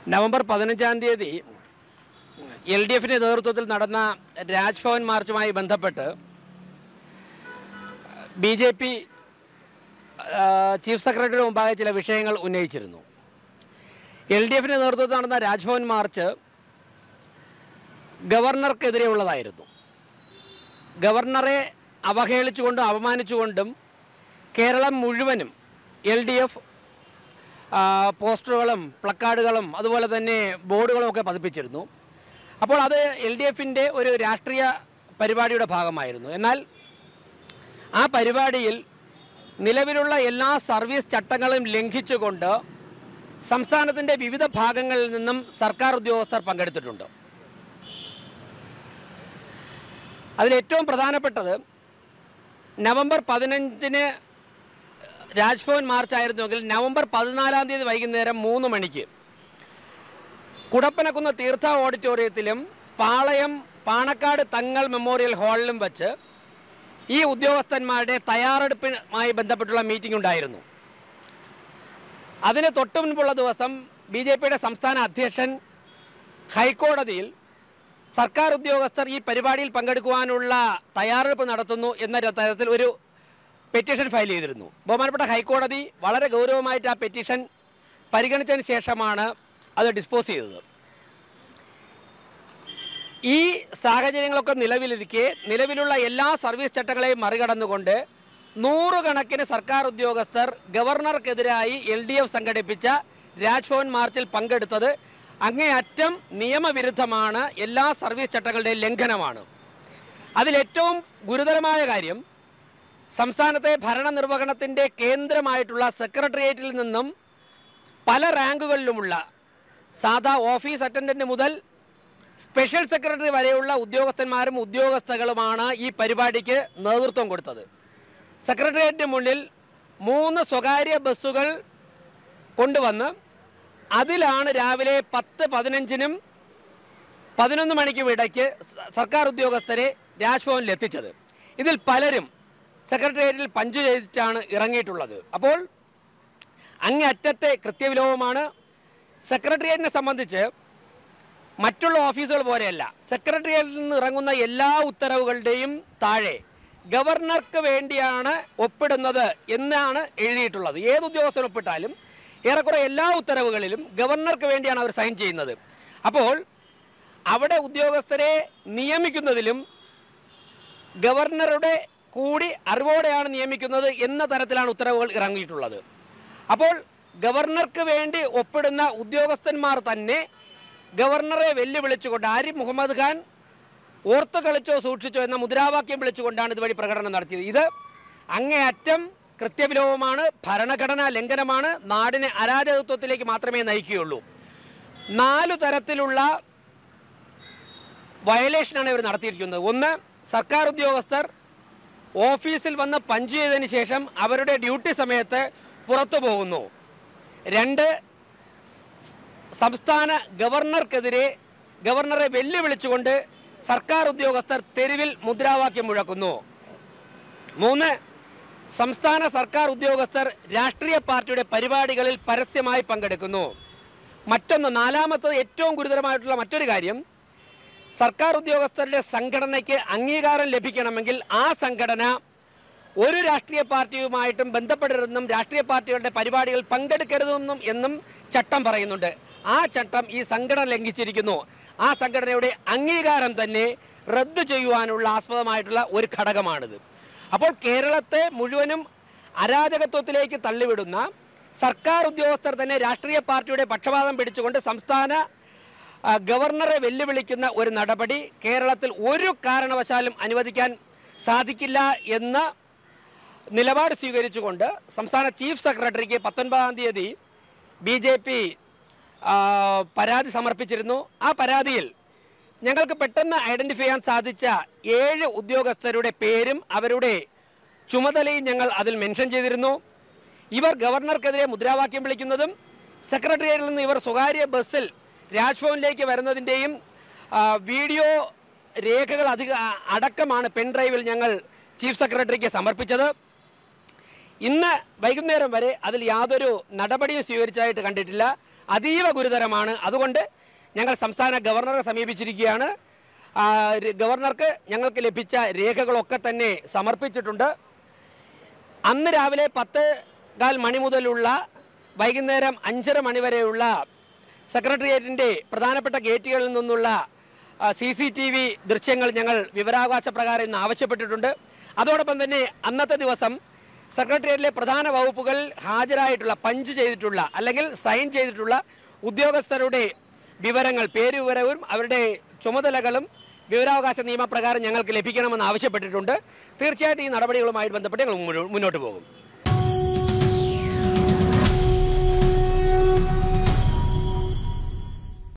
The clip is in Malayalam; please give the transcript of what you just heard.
നവംബർ പതിനഞ്ചാം തീയതി എൽ ഡി എഫിൻ്റെ നേതൃത്വത്തിൽ നടന്ന രാജ്ഭവൻ മാർച്ചുമായി ബന്ധപ്പെട്ട് ബി ജെ പി ചീഫ് സെക്രട്ടറിയുടെ മുമ്പാകെ ചില വിഷയങ്ങൾ ഉന്നയിച്ചിരുന്നു എൽ ഡി എഫിൻ്റെ നേതൃത്വത്തിൽ നടന്ന രാജ്ഭവൻ മാർച്ച് ഗവർണർക്കെതിരെയുള്ളതായിരുന്നു ഗവർണറെ അവഹേളിച്ചുകൊണ്ടും അപമാനിച്ചുകൊണ്ടും കേരളം മുഴുവനും എൽ ഡി എഫ് പോസ്റ്ററുകളും പ്ലക്കാർഡുകളും അതുപോലെ തന്നെ ബോർഡുകളും ഒക്കെ പതിപ്പിച്ചിരുന്നു അപ്പോൾ അത് എൽ ഡി എഫിൻ്റെ ഒരു രാഷ്ട്രീയ പരിപാടിയുടെ ഭാഗമായിരുന്നു എന്നാൽ ആ പരിപാടിയിൽ നിലവിലുള്ള എല്ലാ സർവീസ് ചട്ടങ്ങളും ലംഘിച്ചുകൊണ്ട് സംസ്ഥാനത്തിൻ്റെ വിവിധ ഭാഗങ്ങളിൽ നിന്നും സർക്കാർ ഉദ്യോഗസ്ഥർ പങ്കെടുത്തിട്ടുണ്ട് അതിലേറ്റവും പ്രധാനപ്പെട്ടത് നവംബർ പതിനഞ്ചിന് രാജ്ഭവൻ മാർച്ച് ആയിരുന്നുവെങ്കിൽ നവംബർ പതിനാലാം തീയതി വൈകുന്നേരം മൂന്ന് മണിക്ക് കുടപ്പനക്കുന്ന് തീർത്ഥ ഓഡിറ്റോറിയത്തിലും പാളയം പാണക്കാട് തങ്ങൾ മെമ്മോറിയൽ ഹാളിലും വച്ച് ഈ ഉദ്യോഗസ്ഥന്മാരുടെ തയ്യാറെടുപ്പുമായി ബന്ധപ്പെട്ടുള്ള മീറ്റിംഗ് ഉണ്ടായിരുന്നു അതിന് തൊട്ടു മുൻപുള്ള ദിവസം ബി ജെ പിയുടെ സംസ്ഥാന അധ്യക്ഷൻ ഹൈക്കോടതിയിൽ സർക്കാർ ഉദ്യോഗസ്ഥർ ഈ പരിപാടിയിൽ പങ്കെടുക്കുവാനുള്ള തയ്യാറെടുപ്പ് നടത്തുന്നു എന്ന തരത്തിൽ ഒരു പെറ്റീഷൻ ഫയൽ ചെയ്തിരുന്നു ബഹുമാനപ്പെട്ട ഹൈക്കോടതി വളരെ ഗൗരവമായിട്ട് ആ പെറ്റീഷൻ പരിഗണിച്ചതിന് ശേഷമാണ് അത് ഡിസ്പോസ് ചെയ്തത് ഈ സാഹചര്യങ്ങളൊക്കെ നിലവിലിരിക്കെ നിലവിലുള്ള എല്ലാ സർവീസ് ചട്ടങ്ങളെയും മറികടന്നുകൊണ്ട് നൂറുകണക്കിന് സർക്കാർ ഉദ്യോഗസ്ഥർ ഗവർണർക്കെതിരായി എൽ ഡി എഫ് സംഘടിപ്പിച്ച രാജ്ഭവൻ മാർച്ചിൽ പങ്കെടുത്തത് അങ്ങേയറ്റം നിയമവിരുദ്ധമാണ് എല്ലാ സർവീസ് ചട്ടങ്ങളുടെയും ലംഘനമാണ് അതിലേറ്റവും ഗുരുതരമായ കാര്യം സംസ്ഥാനത്തെ ഭരണനിർവഹണത്തിൻ്റെ കേന്ദ്രമായിട്ടുള്ള സെക്രട്ടേറിയറ്റിൽ നിന്നും പല റാങ്കുകളിലുമുള്ള സാധാ ഓഫീസ് അറ്റൻഡൻറ്റ് മുതൽ സ്പെഷ്യൽ സെക്രട്ടറി വരെയുള്ള ഉദ്യോഗസ്ഥന്മാരും ഉദ്യോഗസ്ഥകളുമാണ് ഈ പരിപാടിക്ക് നേതൃത്വം കൊടുത്തത് സെക്രട്ടേറിയറ്റിന് മുന്നിൽ മൂന്ന് സ്വകാര്യ ബസ്സുകൾ കൊണ്ടുവന്ന് അതിലാണ് രാവിലെ പത്ത് പതിനഞ്ചിനും പതിനൊന്ന് മണിക്കും ഇടയ്ക്ക് സ- സർക്കാർ ഉദ്യോഗസ്ഥരെ രാജ്ഭവനിൽ എത്തിച്ചത് ഇതിൽ പലരും സെക്രട്ടേറിയറ്റിൽ പഞ്ച് ചെയ്തിട്ടാണ് ഇറങ്ങിയിട്ടുള്ളത് അപ്പോൾ അങ്ങറ്റത്തെ കൃത്യവിലോപമാണ് സെക്രട്ടേറിയറ്റിനെ സംബന്ധിച്ച് മറ്റുള്ള ഓഫീസുകൾ പോലെയല്ല സെക്രട്ടേറിയറ്റിൽ നിന്ന് ഇറങ്ങുന്ന എല്ലാ ഉത്തരവുകളുടെയും താഴെ ഗവർണർക്ക് വേണ്ടിയാണ് ഒപ്പിടുന്നത് എന്നാണ് എഴുതിയിട്ടുള്ളത് ഏത് ഉദ്യോഗസ്ഥൻ ഒപ്പിട്ടാലും ഏറെക്കുറെ എല്ലാ ഉത്തരവുകളിലും ഗവർണർക്ക് വേണ്ടിയാണ് അവർ സൈൻ ചെയ്യുന്നത് അപ്പോൾ അവിടെ ഉദ്യോഗസ്ഥരെ നിയമിക്കുന്നതിലും ഗവർണറുടെ കൂടി അറിവോടെയാണ് നിയമിക്കുന്നത് എന്ന തരത്തിലാണ് ഉത്തരവുകൾ ഇറങ്ങിയിട്ടുള്ളത് അപ്പോൾ ഗവർണർക്ക് വേണ്ടി ഒപ്പിടുന്ന ഉദ്യോഗസ്ഥന്മാർ തന്നെ ഗവർണറെ വെല്ലുവിളിച്ചുകൊണ്ട് ആരിഫ് മുഹമ്മദ് ഖാൻ ഓർത്തു കളിച്ചോ സൂക്ഷിച്ചോ എന്ന മുദ്രാവാക്യം വിളിച്ചുകൊണ്ടാണ് ഇതുവഴി പ്രകടനം നടത്തിയത് ഇത് അങ്ങേയറ്റം കൃത്യവിലോപമാണ് ഭരണഘടനാ ലംഘനമാണ് നാടിനെ അരാജകത്വത്തിലേക്ക് മാത്രമേ നയിക്കുകയുള്ളൂ നാലു തരത്തിലുള്ള വയലേഷനാണ് ഇവർ നടത്തിയിരിക്കുന്നത് ഒന്ന് സർക്കാർ ഉദ്യോഗസ്ഥർ ഓഫീസിൽ വന്ന് പഞ്ച് ചെയ്തതിന് ശേഷം അവരുടെ ഡ്യൂട്ടി സമയത്ത് പുറത്തു പോകുന്നു രണ്ട് സംസ്ഥാന ഗവർണർക്കെതിരെ ഗവർണറെ വെല്ലുവിളിച്ചുകൊണ്ട് സർക്കാർ ഉദ്യോഗസ്ഥർ തെരുവിൽ മുദ്രാവാക്യം മുഴക്കുന്നു മൂന്ന് സംസ്ഥാന സർക്കാർ ഉദ്യോഗസ്ഥർ രാഷ്ട്രീയ പാർട്ടിയുടെ പരിപാടികളിൽ പരസ്യമായി പങ്കെടുക്കുന്നു മറ്റൊന്ന് നാലാമത്തത് ഏറ്റവും ഗുരുതരമായിട്ടുള്ള മറ്റൊരു കാര്യം സർക്കാർ ഉദ്യോഗസ്ഥരുടെ സംഘടനയ്ക്ക് അംഗീകാരം ലഭിക്കണമെങ്കിൽ ആ സംഘടന ഒരു രാഷ്ട്രീയ പാർട്ടിയുമായിട്ടും ബന്ധപ്പെടരുതെന്നും രാഷ്ട്രീയ പാർട്ടികളുടെ പരിപാടികൾ പങ്കെടുക്കരുതെന്നും എന്നും ചട്ടം പറയുന്നുണ്ട് ആ ചട്ടം ഈ സംഘടന ലംഘിച്ചിരിക്കുന്നു ആ സംഘടനയുടെ അംഗീകാരം തന്നെ റദ്ദു ചെയ്യുവാനുള്ള ആസ്പദമായിട്ടുള്ള ഒരു ഘടകമാണിത് അപ്പോൾ കേരളത്തെ മുഴുവനും അരാജകത്വത്തിലേക്ക് തള്ളിവിടുന്ന സർക്കാർ ഉദ്യോഗസ്ഥർ തന്നെ രാഷ്ട്രീയ പാർട്ടിയുടെ പക്ഷപാതം പിടിച്ചുകൊണ്ട് സംസ്ഥാന ആ, ഗവർണറെ വെല്ലുവിളിക്കുന്ന ഒരു നടപടി കേരളത്തിൽ ഒരു കാരണവശാലും അനുവദിക്കാൻ സാധിക്കില്ല എന്ന നിലപാട് സ്വീകരിച്ചുകൊണ്ട് സംസ്ഥാന ചീഫ് സെക്രട്ടറിക്ക് പത്തൊൻപതാം തീയതി ബി ജെ പി പരാതി സമർപ്പിച്ചിരുന്നു ആ പരാതിയിൽ ഞങ്ങൾക്ക് പെട്ടെന്ന് ഐഡൻറ്റിഫൈ ചെയ്യാൻ സാധിച്ച ഏഴ് ഉദ്യോഗസ്ഥരുടെ പേരും അവരുടെ ചുമതലയും ഞങ്ങൾ അതിൽ മെൻഷൻ ചെയ്തിരുന്നു ഇവർ ഗവർണർക്കെതിരെ മുദ്രാവാക്യം വിളിക്കുന്നതും സെക്രട്ടേറിയറ്റിൽ നിന്ന് ഇവർ സ്വകാര്യ ബസ്സിൽ രാജ്ഭവനിലേക്ക് വരുന്നതിൻ്റെയും ആ, വീഡിയോ രേഖകൾ അധിക അടക്കമാണ് പെൻഡ്രൈവിൽ ഞങ്ങൾ ചീഫ് സെക്രട്ടറിക്ക് സമർപ്പിച്ചത് ഇന്ന് വൈകുന്നേരം വരെ അതിൽ യാതൊരു നടപടിയും സ്വീകരിച്ചതായിട്ട് കണ്ടിട്ടില്ല അതീവ ഗുരുതരമാണ് അതുകൊണ്ട് ഞങ്ങൾ സംസ്ഥാന ഗവർണറെ സമീപിച്ചിരിക്കുകയാണ് ആ, ര- ഗവർണർക്ക് ഞങ്ങൾക്ക് ലഭിച്ച രേഖകളൊക്കെ തന്നെ സമർപ്പിച്ചിട്ടുണ്ട് അന്ന് രാവിലെ പത്ത് കാൽ മണി മുതലുള്ള വൈകുന്നേരം അഞ്ചര മണി വരെയുള്ള സെക്രട്ടേറിയറ്റിൻ്റെ പ്രധാനപ്പെട്ട ഗേറ്റുകളിൽ നിന്നുള്ള സി സി ടി വി ദൃശ്യങ്ങൾ ഞങ്ങൾ വിവരാവകാശ പ്രകാരം ഇന്ന് ആവശ്യപ്പെട്ടിട്ടുണ്ട് അതോടൊപ്പം തന്നെ അന്നത്തെ ദിവസം സെക്രട്ടേറിയറ്റിലെ പ്രധാന വകുപ്പുകൾ ഹാജരായിട്ടുള്ള പഞ്ച് ചെയ്തിട്ടുള്ള അല്ലെങ്കിൽ സൈൻ ചെയ്തിട്ടുള്ള ഉദ്യോഗസ്ഥരുടെ വിവരങ്ങൾ പേര് വിവരവും അവരുടെ ചുമതലകളും വിവരാവകാശ നിയമപ്രകാരം ഞങ്ങൾക്ക് ലഭിക്കണമെന്ന് ആവശ്യപ്പെട്ടിട്ടുണ്ട് തീർച്ചയായിട്ടും ഈ നടപടികളുമായി ബന്ധപ്പെട്ട് ഞങ്ങൾ മുന്നോ- മുന്നോട്ട് പോകും